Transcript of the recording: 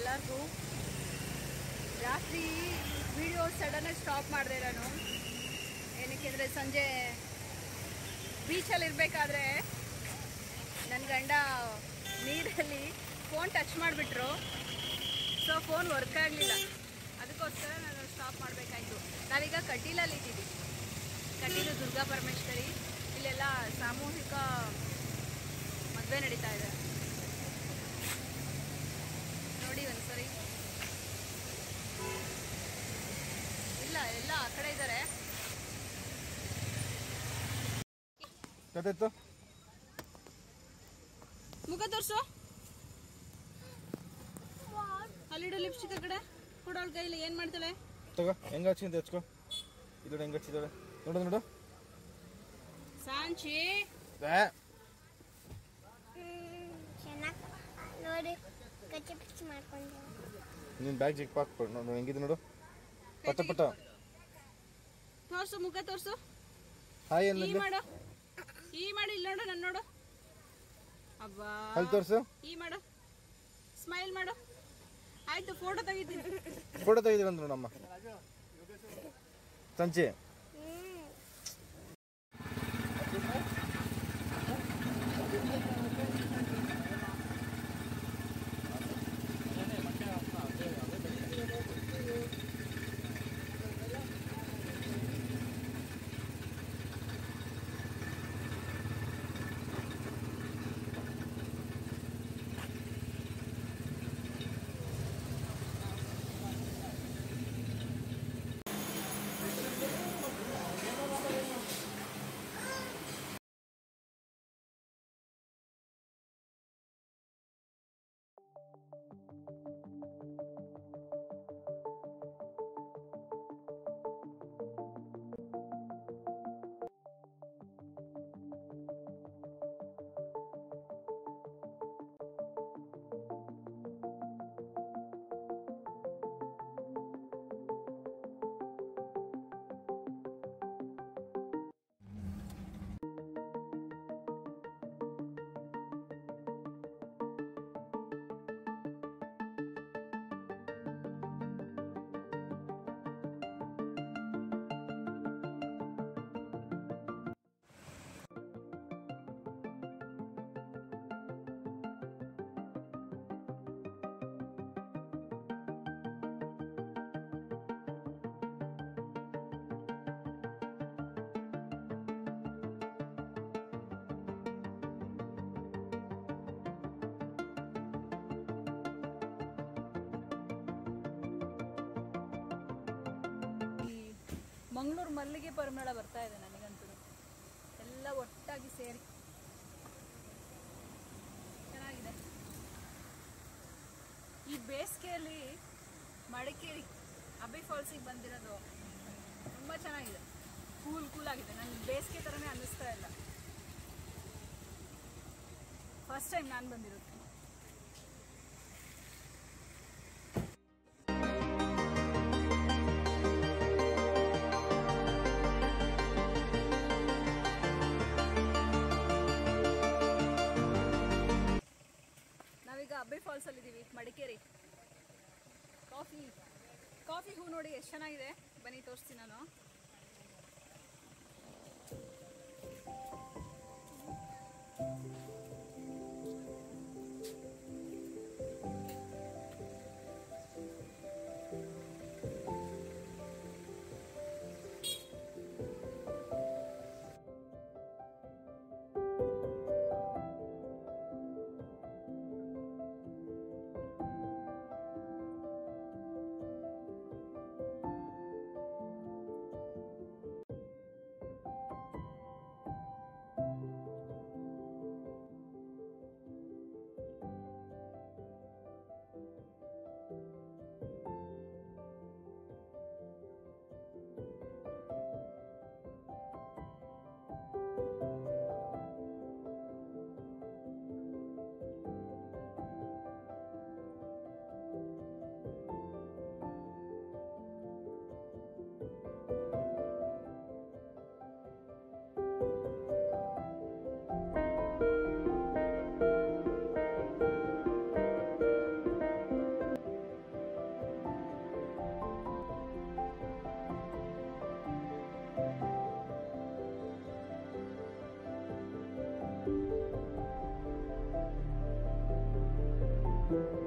ಎಲ್ಲರಿಗೂ ರಾತ್ರಿ ವಿಡಿಯೋ ಸಡನ್ನಾಗಿ ಸ್ಟಾಪ್ ಮಾಡಿದೆ ನಾನು ಏನಕ್ಕೆ ಅಂದರೆ ಸಂಜೆ ಬೀಚಲ್ಲಿ ಇರಬೇಕಾದ್ರೆ ನನ್ನ ಗಂಡ ನೀರಲ್ಲಿ ಫೋನ್ ಟಚ್ ಮಾಡಿಬಿಟ್ರು ಸೊ ಫೋನ್ ವರ್ಕ್ ಆಗಲಿಲ್ಲ ಅದಕ್ಕೋಸ್ಕರ ನಾನು ಸ್ಟಾಪ್ ಮಾಡಬೇಕಾಯ್ತು ನಾವೀಗ ಕಟೀಲಲ್ಲಿ ಇದ್ದೀವಿ ಕಟೀಲು ದುರ್ಗಾ ಪರಮೇಶ್ವರಿ ಇಲ್ಲೆಲ್ಲ ಸಾಮೂಹಿಕ ಮದುವೆ ನಡೀತಾ ಇದೆ ನೋಡಿ ಒಂದ್ಸರಿ ಇಲ್ಲ ಎಲ್ಲ ಆ ಕಡೆ ಇದ್ದಾರೆ ಗೊತ್ತಾಯ್ತು ಮುಖ ತೋರ್ಸು ಅಲ್ಲಿಡು ಲಿಪ್ಸ್ಟಿಕ್ ಆ ಕಡೆ ಕೊಡೋಳ ಕೈಲಿ ಏನ್ ಮಾಡ್ತಾಳೆ ತಗೋ ಹೆಂಗ ಹಚ್ಚಿಂದ ಹಚ್ಕೋ ಇದು ಹೆಂಗ ಹಚ್ಚಿದಾಳೆ ನೋಡು ನೋಡು ಸಾಂಚಿ ಏ, ಚೆನ್ನಾಗಿ ನೋಡಿ ಕಚ್ಚಿ ಪಿಚ್ಚಿ ಮಾಡ್ಕೊಂಡು ನಿನ್ ಬ್ಯಾಗ್ ಜಿಗ್ ಪಾಕ್ ಕೊಡು ನೋಡು ಹೆಂಗಿದೆ ನೋಡು ಪಟ ಪಟ ತೋರ್ಸು ಮುಖ ತೋರ್ಸು ಹಾಯ್ ಈ ಅನ್ನಲ್ಲಿ ಮಾಡು ಈ ಮಾಡು ಇಲ್ಲಿ ನೋಡು ನನ್ನ ನೋಡು ಅಬ್ಬಾ ಅಲ್ಲಿ ತೋರ್ಸು ಈ ಮಾಡು ಸ್ಮೈಲ್ ಮಾಡು ಆಯ್ತು ಫೋಟೋ ತೆಗಿತೀನಿ ಫೋಟೋ ತೆಗೆದಿರ ಅಂದ್ರು ನಮ್ಮ ಸಂಚಿ ಈ ಮಂಗಳೂರು ಮಲ್ಲಿಗೆ ಪರಿಮಳ ಬರ್ತಾ ಇದೆ ನನಗಂತೂ ಎಲ್ಲ ಒಟ್ಟಾಗಿ ಸೇರಿ ಚೆನ್ನಾಗಿದೆ ಈ ಬೇಸಿಗೆಯಲ್ಲಿ ಮಡಿಕೇರಿ ಅಬ್ಬಿ ಫಾಲ್ಸಿಗೆ ಬಂದಿರೋದು ತುಂಬ ಚೆನ್ನಾಗಿದೆ ಕೂಲ್ ಕೂಲ್ ಆಗಿದೆ ನನಗೆ ಬೇಸಿಗೆ ಥರನೇ ಅನ್ನಿಸ್ತಾ ಇಲ್ಲ ಫಸ್ಟ್ ಟೈಮ್ ನಾನು ಬಂದಿರೋದು ನಾವೀಗ ಅಬ್ಬೆ ಫಾಲ್ಸ್ ಅಲ್ಲಿ ಇದೀವಿ ಮಡಿಕೇರಿ ಕಾಫಿ ಕಾಫಿ ಹೂ ನೋಡಿ ಎಷ್ಟು ಚೆನ್ನಾಗಿದೆ ಬನ್ನಿ ತೋರಿಸ್ತೀನಿ ನಾನು ಮಾಡ್ಕೊಂಡು